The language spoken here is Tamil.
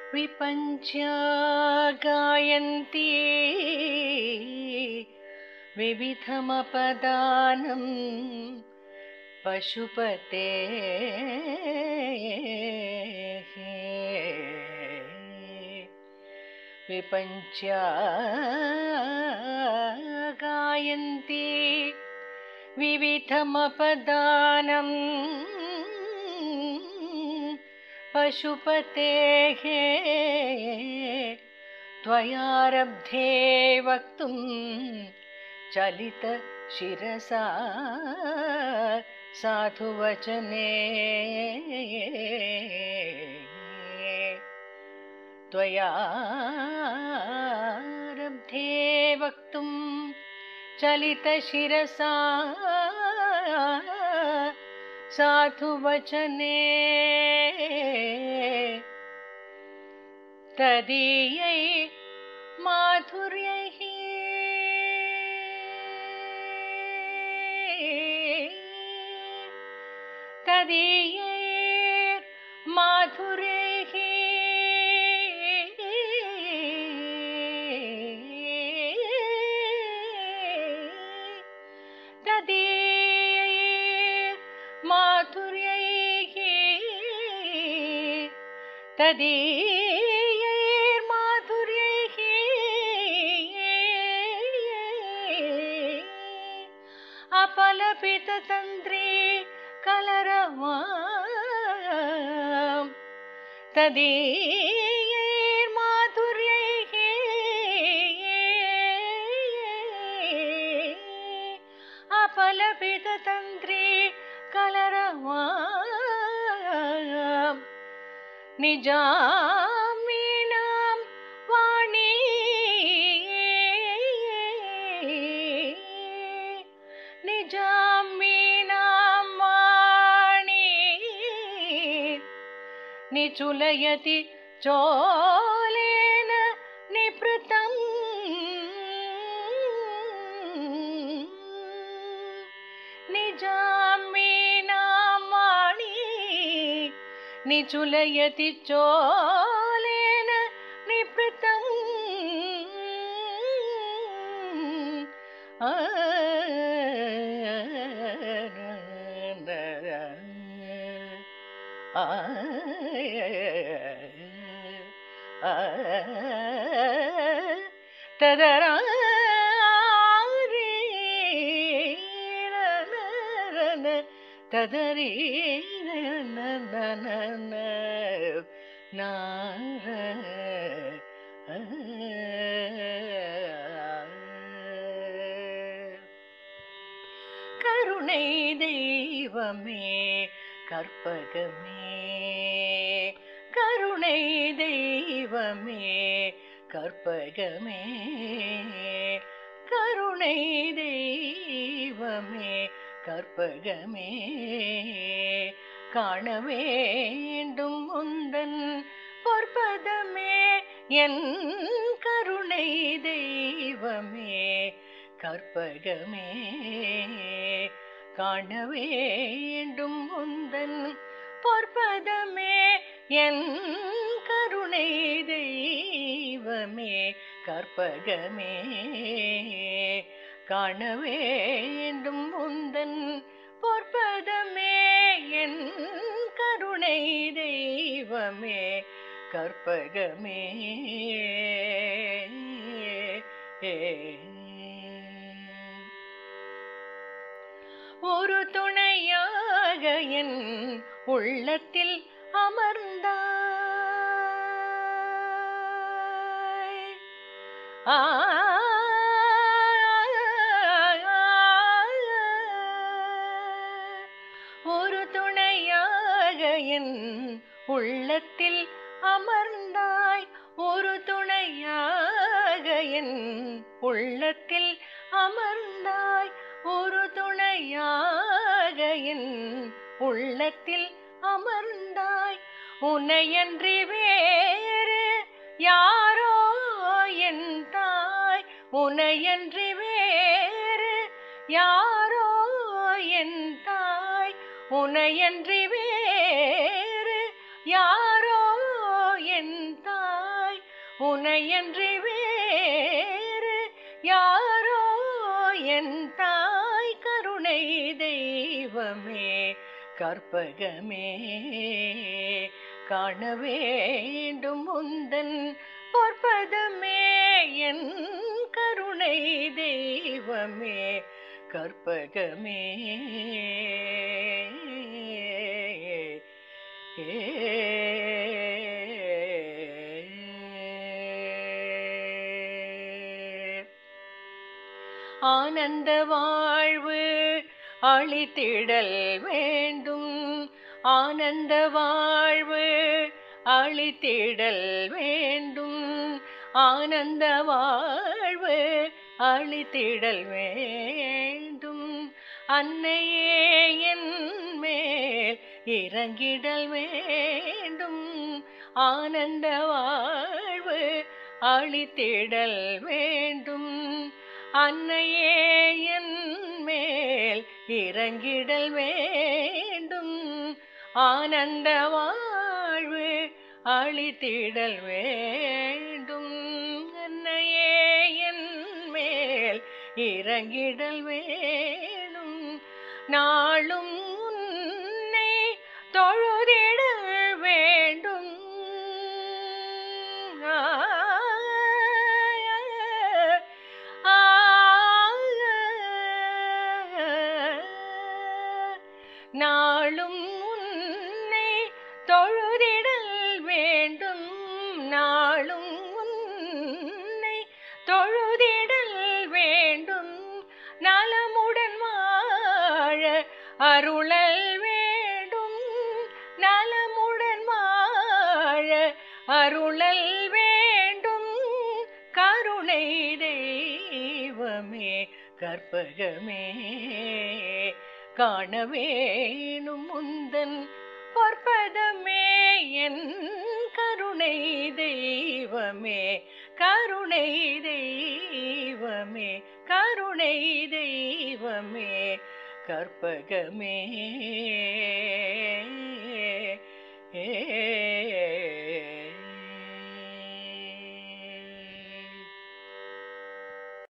विपञ्च्या गायन्ती विविधमपदानं पशुपते विपञ्च्या गायन्ती विविधमपदानं पशुपतेः त्वयारब्धे वक्तुं चलितशिरसा साधुवचने त्वयारब्धे वक्तुं चलितशिरसा साधुवचने तदीयै माधुर्यैः तदीयैर्माधुर्यैः तदीयैर्माधुर्यैः तदीयैर्माधुर्यैः अपलपिततन्त्रे कलरवा तदीयैर्माधुर्यैः अपलपिततन्त्रे कलरवा निजामीणां वाणी निजामीणां वाणी निचुलयति चोलेन निपृतम् निजामीनां वाणी निचुलयति चोलेन निपृतम् ததரா ததரீ கருணை தெய்வமே கற்பகமே கருணை தெய்வமே கற்பகமே கருணை தெய்வமே கற்பகமே காண வேண்டும் உந்தன் பொற்பதமே என் கருணை தெய்வமே கற்பகமே காண வேண்டும் உந்தன் பொற்பதமே என் கருணை தெய்வமே கற்பகமே காண வேண்டும் உந்தன் பொற்பதமே என் கருணை தெய்வமே கற்பகமே ஒரு துணையாக என் உள்ளத்தில் அமர்ந்தாய் ஆ ஒரு துணையாக என் உள்ளத்தில் அமர்ந்தாய் ஒரு துணையாக என் உள்ளத்தில் அமர்ந்தாய் ஒரு துணையாக என் உள்ளத்தில் அமர்ந்தாய் உன்னையன்றி வேறு யாரோ என் தாய் உனையன்றி வேறு யாரோ என் தாய் உனையன்றி வேறு யாரோ என் தாய் உனையன்றி வேறு யாரோ என் தாய் கருணை தெய்வமே கற்பகமே காண வேண்டும் உந்தன் பொற்பதமே என் கருணை தெய்வமே கற்பகமே ஆனந்த வாழ்வு அழித்திடல் வேண்டும் ஆனந்த வாழ்வு அழித்திடல் வேண்டும் ஆனந்த வாழ்வு அழித்திடல் வேண்டும் அன்னையே என் மேல் இறங்கிடல் வேண்டும் ஆனந்த வாழ்வு அழித்திடல் வேண்டும் அன்னையே என் மேல் இறங்கிடல் வேண்டும் ஆனந்த வாழ்வு அழித்திடல் வேண்டும் அன்னையே என் மேல் இறங்கிடல் வேணும் நாளும் உன்னை தொழுதிடல் வேண்டும் ஆ, நாளும் உன்னை தொழுதிடல் வேண்டும் நாளும் உன்னை தொழுதிடல் வேண்டும் நலமுடன் வாழ அருளல் வேண்டும் நலமுடன் வாழ அருளல் வேண்டும் கருணை தெய்வமே கற்பகமே காண வேணும் முந்தன் பொற்பதமே என் கருணை தெய்வமே கருணை தெய்வமே கருணை தெய்வமே கற்பகமே ஏ